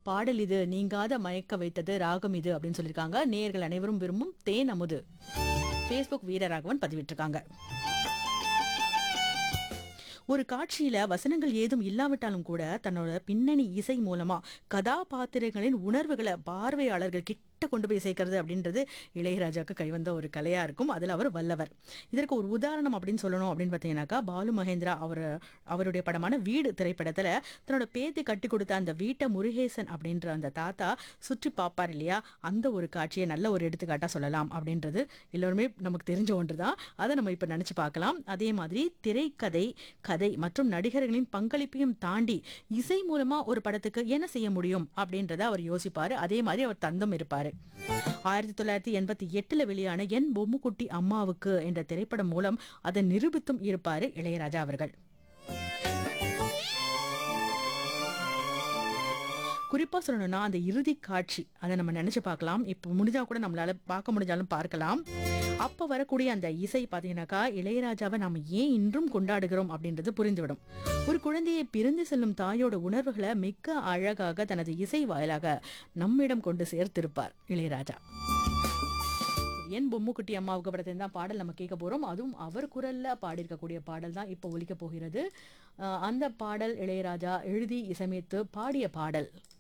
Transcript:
பாடல் இது நீங்காத மயக்க வைத்தது ராகம் இது அப்படின்னு சொல்லியிருக்காங்க நேயர்கள் அனைவரும் விரும்பும் தேன் அமுது ஃபேஸ்புக் வீரராகவன் பதிவிட்டிருக்காங்க ஒரு காட்சியில வசனங்கள் ஏதும் இல்லாவிட்டாலும் கூட தன்னோட பின்னணி இசை மூலமா கதாபாத்திரங்களின் உணர்வுகளை பார்வையாளர்கள் கிட்ட கொண்டு போய் சேர்க்கறது அப்படின்றது இளையராஜாக்கு கைவந்த ஒரு கலையா இருக்கும் அதுல அவர் வல்லவர் இதற்கு ஒரு உதாரணம் அப்படின்னு சொல்லணும் அப்படின்னு பார்த்தீங்கன்னாக்கா பாலு மகேந்திரா அவர் அவருடைய படமான வீடு திரைப்படத்துல தன்னோட பேத்தி கட்டி கொடுத்த அந்த வீட்டை முருகேசன் அப்படின்ற அந்த தாத்தா சுற்றி பார்ப்பார் இல்லையா அந்த ஒரு காட்சியை நல்ல ஒரு எடுத்துக்காட்டா சொல்லலாம் அப்படின்றது எல்லோருமே நமக்கு தெரிஞ்ச ஒன்று தான் அதை நம்ம இப்போ நினைச்சு பார்க்கலாம் அதே மாதிரி திரைக்கதை கதை மற்றும் நடிகர்களின் பங்களிப்பையும் தாண்டி இசை மூலமா ஒரு படத்துக்கு என்ன செய்ய முடியும் அப்படின்றத அவர் யோசிப்பாரு அதே மாதிரி அவர் தந்தம் இருப்பாரு ஆயிரத்தி தொள்ளாயிரத்தி எண்பத்தி எட்டுல வெளியான என் பொம்முக்குட்டி அம்மாவுக்கு என்ற திரைப்படம் மூலம் அதை நிரூபித்தும் இருப்பாரு இளையராஜா அவர்கள் குறிப்பா சொல்லணும்னா அந்த இறுதி காட்சி அதை நம்ம நினைச்சு பார்க்கலாம் இப்போ முடிஞ்சா கூட நம்மளால பார்க்க முடிஞ்சாலும் பார்க்கலாம் அப்ப வரக்கூடிய அந்த இசை பார்த்தீங்கன்னாக்கா இளையராஜாவை நாம ஏன் இன்றும் கொண்டாடுகிறோம் அப்படின்றது புரிந்துவிடும் ஒரு குழந்தையை பிரிந்து செல்லும் தாயோட உணர்வுகளை மிக அழகாக தனது இசை வாயிலாக நம்மிடம் கொண்டு சேர்த்திருப்பார் இளையராஜா என் பொம்முக்குட்டி அம்மாவுக்கு படத்தில் தான் பாடல் நம்ம கேட்க போறோம் அதுவும் அவர் குரல்ல பாடியிருக்கக்கூடிய பாடல் தான் இப்போ ஒலிக்க போகிறது அஹ் அந்த பாடல் இளையராஜா எழுதி இசையமைத்து பாடிய பாடல்